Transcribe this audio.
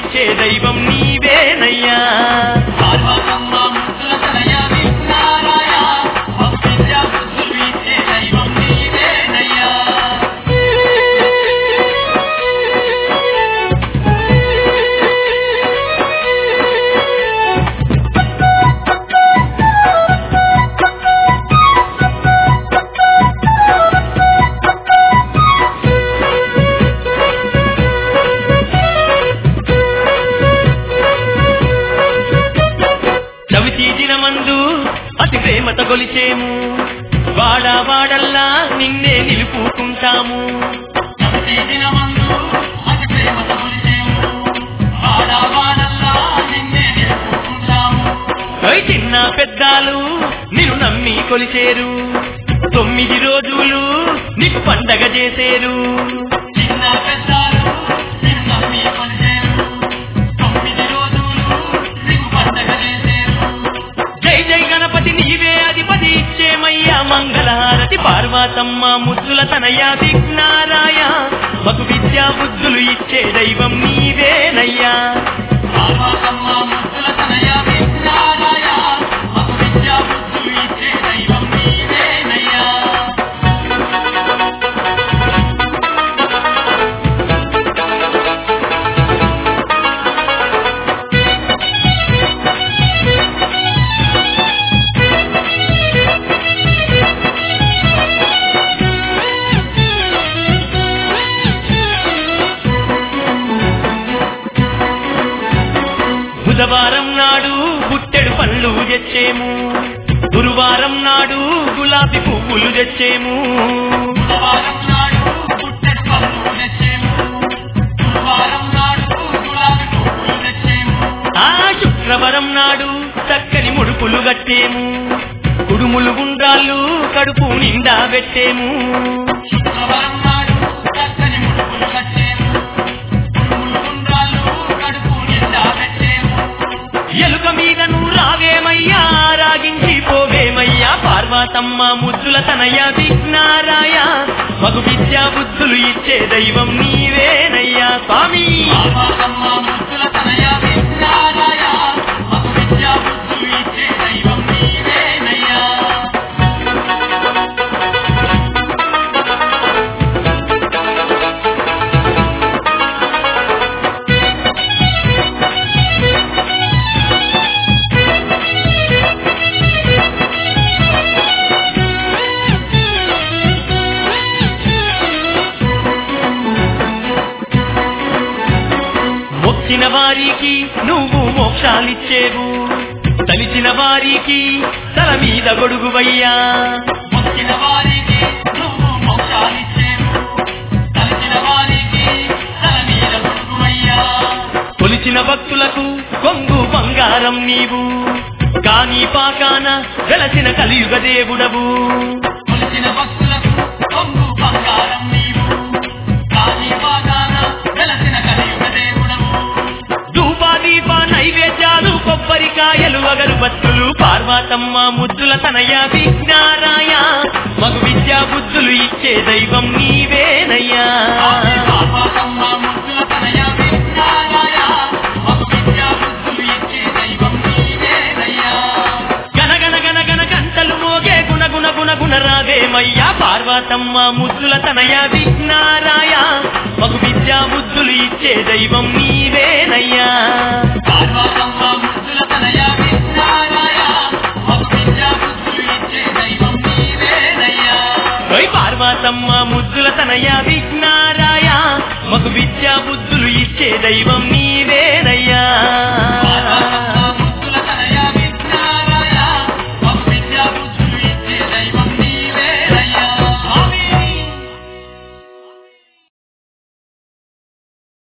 ఇచ్చే దైవం నీవేనయ్యా పార్వతమ్మ ముద్దుల తనయ విఘ్నారాయ విద్యా బుద్ధులు ఇచ్చే దైవం నీవేనయ్యా చవితి దినమందు అతి ప్రేమత గొలిచేము వాడా వాడల్లా నిన్నే నిలుపుకుంటాము ప్రతి దినమందు అతి ప్రేమతో కొలిచేము ఆడవాడల్లా నిన్నే నిలుపుకుంటాము ఓయ్ చిన్న పెద్దాలు నిన్ను నమ్మి కొలిచేరు తొమ్మిది రోజులు నీకు పండగ చేసేరు చిన్న పెద్దాలు నిన్ను నమ్మి కొలిచేరు తొమ్మిది రోజులు నీకు పండగ చేసేరు జై జై గణపతి నీవే అధిపతి ఇచ్చేమయ్యా మంగళహారతి పార్వతమ్మ ముద్దుల తనయ విఘ్నారాయ మగు విద్యా బుద్ధులు ఇచ్చే దైవం నీవేనయ్యా పార్వతమ్మ ముద్దుల తనయ విఘ్నారాయ మగు విద్యా బుద్ధులు ఇచ్చే దైవం నీవేనయ్యా బుధవారం నాడు బుట్టెడు పళ్ళు తెచ్చేము గురువారం నాడు గులాబీ పువ్వులు తెచ్చేము బుధవారం నాడు పుట్టెడు పళ్ళు తెచ్చేము గురువారం నాడు గులాబీ పువ్వులు తెచ్చేము ఆ శుక్రవారం నాడు చక్కని ముడుపులు కట్టేము కుడుములు గుండ్రాళ్ళు కడుపు నిండా పెట్టేము శుక్రవారం నాడు చక్కని ముడుపులు కట్టేము పురుగులు గుండ్రాలు కడుపు నిండా పెట్టేము ఎలుక మీద నువ్వు రావేమయ్యా రాగించి పోవేమయ్యా పార్వతమ్మ ముద్దుల తనయ విఘ్నారాయ మగు విద్యా బుద్ధులు ఇచ్చే దైవం నీవేనయ్యా స్వామి పార్వతమ్మ ముద్దుల తనయ విఘ్నారాయ మగు విద్యా బుద్ధులు ఇచ్చే దైవం నీవేనయ్యా మొక్కిన వారికి నువ్వు మోక్షాలిచ్చేవు తలిచిన వారికి తల మీద గొడుగువయ్యా మొక్కిన వారికి నువ్వు మోక్షాలిచ్చేవు తలిచిన వారికి తల మీద గురువయ్యా కొలిచిన భక్తులకు కొంగు బంగారం నీవు కాని పాకాన వెలసిన కలియుగ దేవుడవు కొలిచిన భక్తులకు కొంగు బంగారం నీవు కాని బాగాన వెలసిన కలియుగ దేవుడవు ధూపాదీప నైవేద్యాలు కొబ్బరికాయలు అగరుబత్తులు పార్వతమ్మ ముద్దుల తనయ విఘ్నారాయ మగు విద్యా బుద్ధులు ఇచ్చే దైవం నీవేనయ్యా పార్వతమ్మ ముద్దుల తనయ విఘ్నారాయ మగు విద్యా బుద్ధులు ఇచ్చే దైవం నీవేనయ్యా గనగన గనగన గంటలు మోగే గుణ గుణ గుణ గుణ రావేమయ్యా పార్వతమ్మ ముద్దుల తనయ విఘ్నారాయ మగు విద్యా బుద్ధులు ఇచ్చే దైవం నీవేనయ్యా పార్వతమ్మ ముద్దుల తనయ విఘ్నారాయ మగు విద్యా బుద్ధులు ఇచ్చే దైవం నీవేనయ్యా ఓయ్ పార్వతమ్మ ముద్దుల తనయ విఘ్నారాయ మగు విద్యా బుద్ధులు ఇచ్చే దైవం నీ